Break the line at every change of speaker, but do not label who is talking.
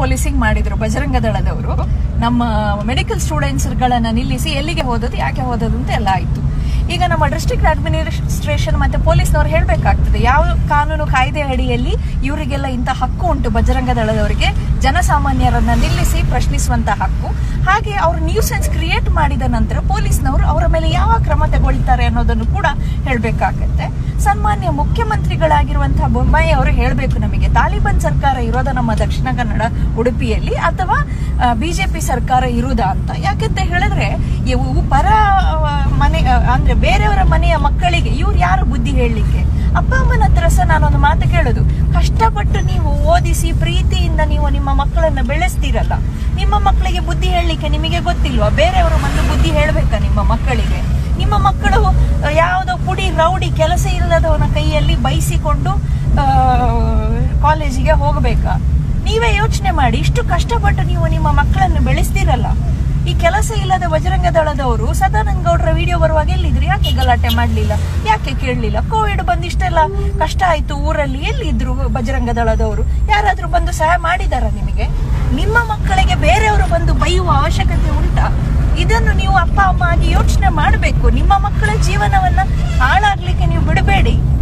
policing ಮಾಡಿದ್ರು ಬಜರಂಗ ದಳದವರು ನಮ್ಮ medical students ಗಳನ್ನ ನಿಲ್ಲಿಸಿ ಎಲ್ಲಿಗೆ ಹೋದದ್ದು ಯಾಕೆ ಹೋದದ್ದು ಅಂತ ಎಲ್ಲ ಆಯ್ತು ಈಗ ನಮ್ಮ ಡಿಸ್ಟ್ರಿಕ್ಟ್ ಅಡ್ಮಿನಿಸ್ಟ್ರೇಷನ್ ಮತ್ತೆ ಪೊಲೀಸ್ನವ್ರು ಹೇಳ್ಬೇಕಾಗ್ತದೆ ಯಾವ ಕಾನೂನು ಕಾಯ್ದೆ ಅಡಿಯಲ್ಲಿ ಇವರಿಗೆಲ್ಲ ಇಂಥ ಹಕ್ಕು ಉಂಟು ಬಜರಂಗ ದಳದವರಿಗೆ ಜನಸಾಮಾನ್ಯರನ್ನ ನಿಲ್ಲಿಸಿ ಪ್ರಶ್ನಿಸುವಂತ ಹಕ್ಕು ಹಾಗೆ ಅವರು ನ್ಯೂಸೆನ್ಸ್ ಕ್ರಿಯೇಟ್ ಮಾಡಿದ ನಂತರ ಪೊಲೀಸ್ನವರು ಅವರ ಮೇಲೆ ಯಾವ ಕ್ರಮ ತಗೊಳ್ತಾರೆ ಅನ್ನೋದನ್ನು ಕೂಡ ಹೇಳ್ಬೇಕಾಗತ್ತೆ ಸನ್ಮಾನ್ಯ ಮುಖ್ಯಮಂತ್ರಿಗಳಾಗಿರುವಂತಹ ಬೊಮ್ಮಾಯಿ ಅವರು ಹೇಳಬೇಕು ನಮಗೆ ತಾಲಿಬಾನ್ ಸರ್ಕಾರ ಇರೋದ ನಮ್ಮ ದಕ್ಷಿಣ ಕನ್ನಡ ಉಡುಪಿಯಲ್ಲಿ ಅಥವಾ ಬಿಜೆಪಿ ಸರ್ಕಾರ ಇರುವುದಾ ಅಂತ ಯಾಕಂತ ಹೇಳಿದ್ರೆ ಇವು ಪರ ಆ, ಮನೆ ಆ, ಅಂದ್ರೆ ಬೇರೆಯವರ ಮನೆಯ ಮಕ್ಕಳಿಗೆ ಇವ್ರು ಯಾರು ಬುದ್ಧಿ ಹೇಳಲಿಕ್ಕೆ ಅಪ್ಪ ಅಮ್ಮನ ಹತ್ರ ಸಹ ನಾನೊಂದು ಮಾತು ಕೇಳೋದು ಕಷ್ಟಪಟ್ಟು ನೀವು ಓದಿಸಿ ಪ್ರೀತಿಯಿಂದ ನೀವು ನಿಮ್ಮ ಮಕ್ಕಳನ್ನ ಬೆಳೆಸ್ತೀರಲ್ಲ ನಿಮ್ಮ ಮಕ್ಕಳಿಗೆ ಬುದ್ಧಿ ಹೇಳಲಿಕ್ಕೆ ನಿಮಗೆ ಗೊತ್ತಿಲ್ವಾ ಬೇರೆಯವರು ಬಂದು ಬುದ್ಧಿ ಹೇಳ್ಬೇಕಾ ನಿಮ್ಮ ಮಕ್ಕಳಿಗೆ ನಿಮ್ಮ ಮಕ್ಕಳು ಆ, ಯಾವುದೋ ಪುಡಿ ರೌಡಿ ಕೆಲಸ ಇಲ್ಲದವನ ಕೈಯಲ್ಲಿ ಬೈಸಿಕೊಂಡು ಆ, ಕಾಲೇಜಿಗೆ ಹೋಗಬೇಕಾ ನೀವೇ ಯೋಚನೆ ಮಾಡಿ ಇಷ್ಟು ಕಷ್ಟಪಟ್ಟು ನೀವು ನಿಮ್ಮ ಮಕ್ಕಳನ್ನು ಬೆಳೆಸ್ತೀರಲ್ಲ ಈ ಕೆಲಸ ಇಲ್ಲದ ಬಜರಂಗ ದಳದವರು ಸದಾನಂದ ಗೌಡರ ವಿಡಿಯೋ ಬರುವಾಗ ಎಲ್ಲಿದ್ರು ಯಾಕೆ ಗಲಾಟೆ ಮಾಡ್ಲಿಲ್ಲ ಯಾಕೆ ಕೇಳಲಿಲ್ಲ ಕೋವಿಡ್ ಬಂದು ಇಷ್ಟೆಲ್ಲ ಕಷ್ಟ ಆಯ್ತು ಊರಲ್ಲಿ ಎಲ್ಲಿದ್ರು ಬಜರಂಗ ದಳದವರು ಯಾರಾದ್ರೂ ಬಂದು ಸಹಾಯ ಮಾಡಿದಾರ ನಿಮಗೆ ನಿಮ್ಮ ಮಕ್ಕಳಿಗೆ ಬೇರೆಯವರು ಬಂದು ಬೈಯುವ ಅವಶ್ಯಕತೆ ಉಂಟಾ ಇದನ್ನು ನೀವು ಅಪ್ಪ ಅಮ್ಮ ಆಗಿ ಯೋಚನೆ ಮಾಡಬೇಕು ನಿಮ್ಮ ಮಕ್ಕಳ ಜೀವನವನ್ನ ಹಾಳಾಗ್ಲಿಕ್ಕೆ ನೀವು ಬಿಡಬೇಡಿ